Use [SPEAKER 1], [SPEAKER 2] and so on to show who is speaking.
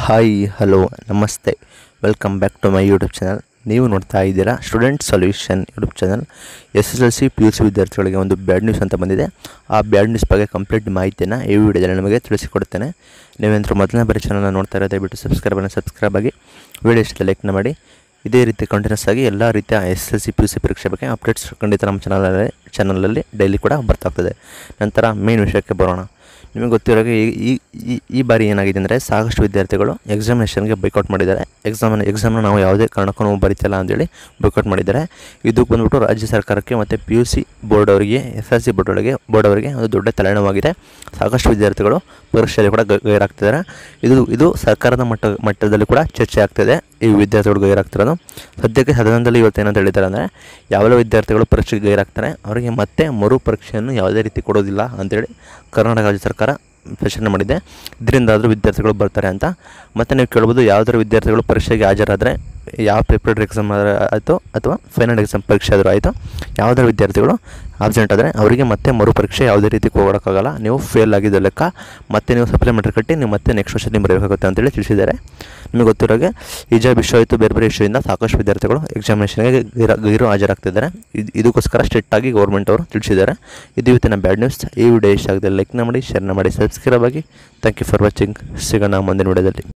[SPEAKER 1] hi hello ನಮಸ್ತೆ welcome back to my YouTube channel ನೀವು ನೋಡ್ತಾ ಇದ್ದೀರಾ student solution YouTube channel S S L C P U C ವಿದ್ಯಾರ್ಥಿಗಳಿಗೆ ಒಂದು bad news ಅಂತ ಬಂದಿದೆ ಆ ಬ್ಯಾಡ್ ನ್ಯೂಸ್ ಬಗ್ಗೆ ಕಂಪ್ಲೀಟ್ ಮಾಹಿತಿಯನ್ನು ಈ ವಿಡಿಯೋದಲ್ಲಿ ನಿಮಗೆ ತಿಳಿಸಿಕೊಡ್ತೇನೆ ನೀವೇನಾದರೂ ಮೊದಲನೇ ಬರೀ ಚಾನಲ್ನ ನೋಡ್ತಾ ಇರೋ ದಯವಿಟ್ಟು ಸಬ್ಸ್ಕ್ರೈಬನ್ನು ಸಬ್ಸ್ಕ್ರೈಬ್ ಆಗಿ ವಿಡಿಯೋ ಇಷ್ಟ ಲೈಕ್ನ ಮಾಡಿ ಇದೇ ರೀತಿ ಕಂಟಿನ್ಯೂಸ್ ಆಗಿ ಎಲ್ಲ ರೀತಿಯ S L C P U C ಪರೀಕ್ಷೆ ಬಗ್ಗೆ ಅಪ್ಡೇಟ್ಸ್ ಖಂಡಿತ ನಮ್ಮ ಚಾನಲಲ್ಲಿ ಚಾನಲಲ್ಲಿ ಡೈಲಿ ಕೂಡ ಬರ್ತಾ ಹೋಗ್ತದೆ ನಂತರ ಮೇನ್ ವಿಷಯಕ್ಕೆ ಬರೋಣ ನಿಮಗೆ ಗೊತ್ತಿರೋ ಹಾಗೆ ಈ- ಈ ಈ ಈ ಬಾರಿ ಏನಾಗಿದೆ ಅಂದರೆ ಸಾಕಷ್ಟು ವಿದ್ಯಾರ್ಥಿಗಳು ಎಕ್ಸಾಮಿನೇಷನ್ಗೆ ಬೈಕೌಟ್ ಮಾಡಿದ್ದಾರೆ ಎಕ್ಸಾಮ್ ಎಕ್ಸಾಮ್ನ ನಾವು ಯಾವುದೇ ಕಾರಣಕ್ಕೂ ನಾವು ಬರಿತಿಲ್ಲ ಅಂತೇಳಿ ಬೈಕೌಟ್ ಮಾಡಿದ್ದಾರೆ ಇದು ಬಂದ್ಬಿಟ್ಟು ರಾಜ್ಯ ಸರ್ಕಾರಕ್ಕೆ ಮತ್ತು ಪಿ ಯು ಸಿ ಬೋರ್ಡ್ ಅವರಿಗೆ ಎಸ್ ಎಲ್ ಸಿ ಬೋರ್ಡ್ ಅವರಿಗೆ ಬೋರ್ಡ್ ಅವರಿಗೆ ಒಂದು ದೊಡ್ಡ ತಲೆನೋವಾಗಿದೆ ಸಾಕಷ್ಟು ವಿದ್ಯಾರ್ಥಿಗಳು ಪರೀಕ್ಷೆಯಲ್ಲಿ ಕೂಡ ಗ- ಗೈರಾಗ್ತಿದ್ದಾರೆ ಇದು ಇದು ಸರ್ಕಾರದ ಮಟ್ಟ ಮಟ್ಟದಲ್ಲಿ ಕೂಡ ಚರ್ಚೆ ಆಗ್ತಿದೆ ಈ ವಿದ್ಯಾರ್ಥಿಗಳು ಗೈರಾಗ್ತಿರೋದು ಸದ್ಯಕ್ಕೆ ಸದನದಲ್ಲಿ ಇವತ್ತು ಏನಂತ ಹೇಳಿದ್ದಾರೆ ಅಂದರೆ ಯಾವೆಲ್ಲ ವಿದ್ಯಾರ್ಥಿಗಳು ಪರೀಕ್ಷೆಗೆ ಗೈರಾಗ್ತಾರೆ ಅವರಿಗೆ ಮತ್ತೆ ಮರು ಪರೀಕ್ಷೆಯನ್ನು ಯಾವುದೇ ರೀತಿ ಕೊಡೋದಿಲ್ಲ ಅಂತೇಳಿ ಕರ್ನಾಟಕ ರಾಜ್ಯ ಸರ್ಕಾರ ಪ್ರಶ್ನೆ ಮಾಡಿದೆ ಇದರಿಂದಾದರೂ ವಿದ್ಯಾರ್ಥಿಗಳು ಬರ್ತಾರೆ ಅಂತ ಮತ್ತು ನೀವು ಕೇಳ್ಬೋದು ಯಾವುದಾದ್ರು ವಿದ್ಯಾರ್ಥಿಗಳು ಪರೀಕ್ಷೆಗೆ ಹಾಜರಾದರೆ ಯಾವ ಪೇಪರ್ ಎಕ್ಸಾಮ್ ಆಯಿತು ಅಥವಾ ಫೈನಲ್ ಎಕ್ಸಾಮ್ ಪರೀಕ್ಷೆ ಆದರೂ ಆಯಿತು ಯಾವುದಾದ್ರು ವಿದ್ಯಾರ್ಥಿಗಳು ಆಬ್ಸೆಂಟ್ ಆದರೆ ಅವರಿಗೆ ಮತ್ತೆ ಮರು ಪರೀಕ್ಷೆ ಯಾವುದೇ ರೀತಿ ಕೊಡೋಕ್ಕಾಗಲ್ಲ ನೀವು ಫೇಲ್ ಆಗಿದ್ದ ಲೆಕ್ಕ ಮತ್ತೆ ನೀವು ಸಪ್ಲಿಮೆಂಟ್ರಿ ಕಟ್ಟಿ ನೀವು ಮತ್ತೆ ನೆಕ್ಸ್ಟ್ ವರ್ಷ ನೀವು ಬರಬೇಕಾಗುತ್ತೆ ಅಂತೇಳಿ ತಿಳಿಸಿದ್ದಾರೆ ನಿಮಗೆ ಗೊತ್ತಿರೋಗೆ ಹಿಜಾಬ್ ಇಶ್ಯೂ ಆಯಿತು ಬೇರೆ ಬೇರೆ ಇಶ್ಯೂಯಿಂದ ಸಾಕಷ್ಟು ವಿದ್ಯಾರ್ಥಿಗಳು ಎಕ್ಸಾಮಿನೇಷನ್ಗೆ ಗೈರು ಗೈರು ಹಾಜರಾಗ್ತಿದ್ದಾರೆ ಇದು ಇದಕ್ಕೋಸ್ಕರ ಸ್ಟ್ರಿಕ್ಟ್ ಆಗಿ ಗೌರ್ಮೆಂಟ್ ಅವರು ತಿಳಿಸಿದ್ದಾರೆ ಇದು ಇವತ್ತಿನ ಬ್ಯಾಡ್ ನ್ಯೂಸ್ ಈ ವಿಡಿಯೋ ಇಷ್ಟ ಆಗಿದೆ ಲೈಕ್ನ ಮಾಡಿ ಶೇರ್ನ ಮಾಡಿ ಸಬ್ಸ್ಕ್ರೈಬ್ ಆಗಿ ಥ್ಯಾಂಕ್ ಯು ಫಾರ್ ವಾಚಿಂಗ್ ಸಿಗೋಣ ಮುಂದಿನ ವಿಡಿಯೋದಲ್ಲಿ